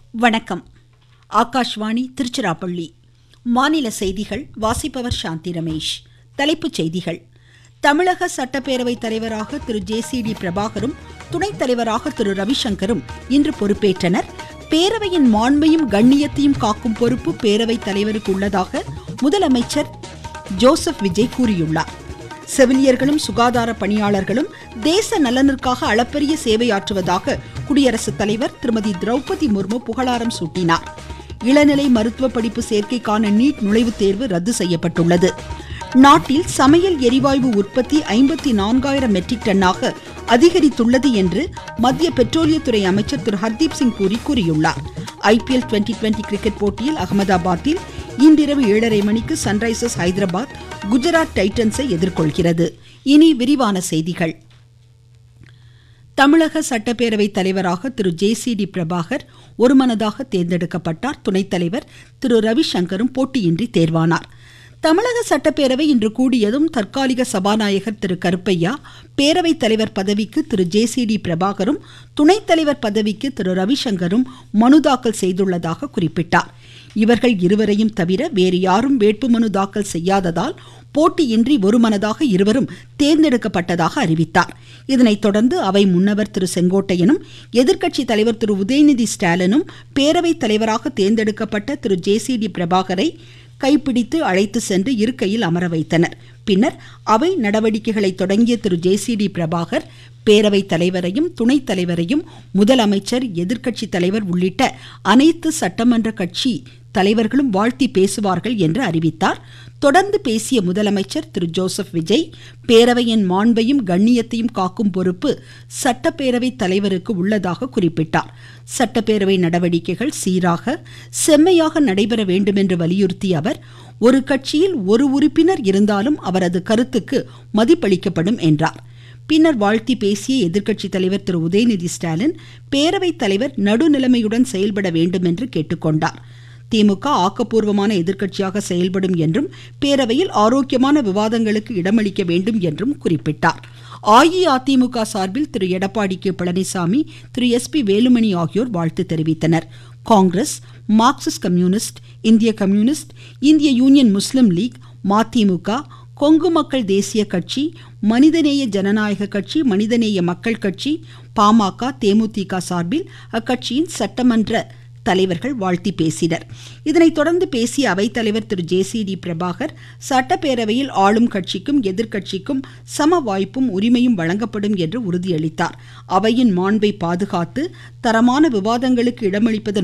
வணக்கம் ஆகாஷ்வாணி திருச்சிராப்பள்ளி மாநில செய்திகள் வாசிப்பவர் சாந்தி ரமேஷ் தலைப்புச் செய்திகள் தமிழக சட்டப்பேரவை தலைவராக திரு ஜே சி டி பிரபாகரும் துணைத் தலைவராக திரு ரவிசங்கரும் இன்று பொறுப்பேற்றனர் பேரவையின் மாண்பையும் கண்ணியத்தையும் காக்கும் பொறுப்பு பேரவைத் தலைவருக்கு உள்ளதாக முதலமைச்சர் ஜோசப் விஜய் கூறியுள்ளார் செவிலியர்களும் சுகாதார பணியாளர்களும் தேச நலனிற்காக அளப்பரிய சேவையாற்றுவதாக குடியரசுத் தலைவர் திருமதி திரௌபதி முர்மு புகழாரம் சூட்டினார் இளநிலை மருத்துவ படிப்பு சேர்க்கைக்கான நீட் நுழைவுத் தேர்வு ரத்து செய்யப்பட்டுள்ளது நாட்டில் சமையல் எரிவாயு உற்பத்தி ஐம்பத்தி நான்காயிரம் மெட்ரிக் டன்னாக அதிகரித்துள்ளது என்று மத்திய பெட்ரோலியத்துறை அமைச்சர் திரு ஹர்தீப் சிங் பூரி கூறியுள்ளார் ஐபிஎல் டுவெண்டி டுவெண்டி கிரிக்கெட் போட்டியில் அகமதாபாத்தில் இன்றிரவு ஏழரை மணிக்கு சன்ரைசர்ஸ் ஹைதராபாத் குஜராத் டைட்டன்ஸை எதிர்கொள்கிறது இனி விரிவான செய்திகள் தமிழக சட்டப்பேரவை தலைவராக Thiru J C D Prabhakar ஒருமனதாக தேர்ந்தெடுக்கப்பட்டார் துணைத் தலைவர் திரு ரவிசங்கரும் போட்டியின்றி தேர்வானார் தமிழக சட்டப்பேரவை இன்று கூடியதும் தற்காலிக சபாநாயகர் திரு கருப்பையா பேரவைத் தலைவர் பதவிக்கு திரு ஜே சி டி பிரபாகரும் துணைத் தலைவர் பதவிக்கு திரு ரவிசங்கரும் மனு தாக்கல் செய்துள்ளதாக குறிப்பிட்டார் இவர்கள் இருவரையும் தவிர வேறு யாரும் வேட்புமனு தாக்கல் செய்யாததால் போட்டியின்றி ஒருமனதாக இருவரும் தேர்ந்தெடுக்கப்பட்டதாக அறிவித்தார் இதனைத் தொடர்ந்து அவை முன்னவர் திரு செங்கோட்டையனும் எதிர்க்கட்சி தலைவர் திரு உதயநிதி ஸ்டாலினும் பேரவைத் தலைவராக தேர்ந்தெடுக்கப்பட்ட திரு ஜே சி டி பிரபாகரை கைப்பிடித்து அழைத்து சென்று இருக்கையில் அமர வைத்தனர் பின்னர் அவை நடவடிக்கைகளை தொடங்கிய Thiru J C D Prabhakar பேரவைத் தலைவரையும் துணைத் தலைவரையும் முதலமைச்சர் எதிர்க்கட்சி தலைவர் உள்ளிட்ட அனைத்து சட்டமன்ற கட்சி தலைவர்களும் வாழ்த்தி பேசுவார்கள் என்று அறிவித்தார் தொடர்ந்து பேசிய முதலமைச்சர் திரு ஜோசப் விஜய் பேரவையின் மாண்பையும் கண்ணியத்தையும் காக்கும் பொறுப்பு சட்டப்பேரவை தலைவருக்கு உள்ளதாக குறிப்பிட்டார் சட்டப்பேரவை நடவடிக்கைகள் சீராக செம்மையாக நடைபெற வேண்டும் என்று வலியுறுத்திய அவர் ஒரு கட்சியில் ஒரு உறுப்பினர் இருந்தாலும் அவரது கருத்துக்கு மதிப்பளிக்கப்படும் என்றார் பின்னர் வாழ்த்தி பேசிய எதிர்க்கட்சி தலைவர் திரு உதயநிதி ஸ்டாலின் பேரவைத் தலைவர் நடுநிலைமையுடன் செயல்பட வேண்டும் என்று கேட்டுக்கொண்டார் திமுக ஆக்கப்பூர்வமான எதிர்க்கட்சியாக செயல்படும் என்றும் பேரவையில் ஆரோக்கியமான விவாதங்களுக்கு இடமளிக்க வேண்டும் என்றும் குறிப்பிட்டார் அஇஅதிமுக சார்பில் Thiru Edappadi K Palaniswami Thiru S P Velumani ஆகியோர் வாழ்த்து தெரிவித்தனர் காங்கிரஸ் மார்க்சிஸ்ட் கம்யூனிஸ்ட் இந்திய கம்யூனிஸ்ட் இந்திய Union Muslim League MDMK Kongu Makkal Desiya கட்சி மனிதநேய ஜனநாயக கட்சி மனிதநேய மக்கள் கட்சி பாமக தேமுதிக சார்பில் அக்கட்சியின் சட்டமன்ற தலைவர்கள் வாழ்த்தி பேசினர் இதனைத் தொடர்ந்து பேசிய அவைத்தலைவர் Thiru J C D Prabhakar சட்டப்பேரவையில் ஆளும் கட்சிக்கும் எதிர்க்கட்சிக்கும் சம வாய்ப்பும் உரிமையும் வழங்கப்படும் என்று உறுதியளித்தார் அவையின் மாண்பை பாதுகாத்து தரமான விவாதங்களுக்கு இடமளிப்பதன்